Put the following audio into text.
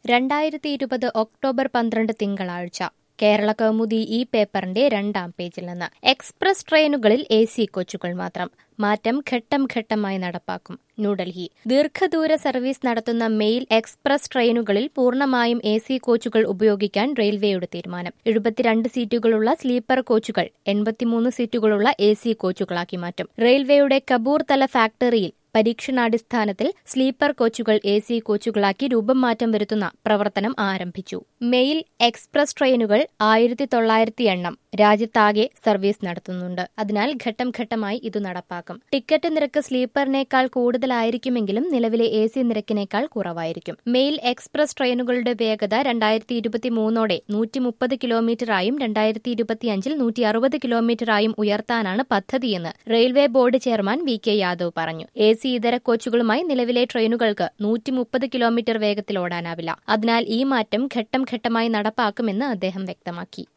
രണ്ടായിരത്തി ഇരുപത് ഒക്ടോബർ പന്ത്രണ്ട് തിങ്കളാഴ്ച കേരള കൗമുദി ഈ പേപ്പറിന്റെ രണ്ടാം പേജിൽ നിന്ന് എക്സ്പ്രസ് ട്രെയിനുകളിൽ എ സി കോച്ചുകൾ മാത്രം മാറ്റം ഘട്ടം ഘട്ടമായി നടപ്പാക്കും ന്യൂഡൽഹി ദീർഘദൂര സർവീസ് നടത്തുന്ന മെയിൽ എക്സ്പ്രസ് ട്രെയിനുകളിൽ പൂർണ്ണമായും എ സി കോച്ചുകൾ ഉപയോഗിക്കാൻ റെയിൽവേയുടെ തീരുമാനം എഴുപത്തിരണ്ട് സീറ്റുകളുള്ള സ്ലീപ്പർ കോച്ചുകൾ എൺപത്തിമൂന്ന് സീറ്റുകളുള്ള എ സി കോച്ചുകളാക്കി മാറ്റും റെയിൽവേയുടെ കബൂർ തല ഫാക്ടറിയിൽ പരീക്ഷണാടിസ്ഥാനത്തിൽ സ്ലീപ്പർ കോച്ചുകൾ എ സി കോച്ചുകളാക്കി രൂപം മാറ്റം വരുത്തുന്ന പ്രവർത്തനം ആരംഭിച്ചു മെയിൽ എക്സ്പ്രസ് ട്രെയിനുകൾ ആയിരത്തി തൊള്ളായിരത്തി എണ്ണം രാജ്യത്താകെ സർവീസ് നടത്തുന്നുണ്ട് അതിനാൽ ഘട്ടം ഘട്ടമായി ഇത് നടപ്പാക്കും ടിക്കറ്റ് നിരക്ക് സ്ലീപ്പറിനേക്കാൾ കൂടുതലായിരിക്കുമെങ്കിലും നിലവിലെ എ സി നിരക്കിനേക്കാൾ കുറവായിരിക്കും മെയിൽ എക്സ്പ്രസ് ട്രെയിനുകളുടെ വേഗത രണ്ടായിരത്തി ഇരുപത്തി മൂന്നോടെ നൂറ്റി മുപ്പത് കിലോമീറ്ററായും രണ്ടായിരത്തി ഇരുപത്തിയഞ്ചിൽ നൂറ്റി അറുപത് കിലോമീറ്ററായും ഉയർത്താനാണ് പദ്ധതിയെന്ന് railway board chairman V K Yadav പറഞ്ഞു എ സി ഇതര കോച്ചുകളുമായി നിലവിലെ ട്രെയിനുകൾക്ക് നൂറ്റി മുപ്പത് കിലോമീറ്റർ വേഗത്തിൽ ഓടാനാവില്ല അതിനാൽ ഈ മാറ്റം ഘട്ടം ഘട്ടമായി നടപ്പാക്കുമെന്ന് അദ്ദേഹം വ്യക്തമാക്കി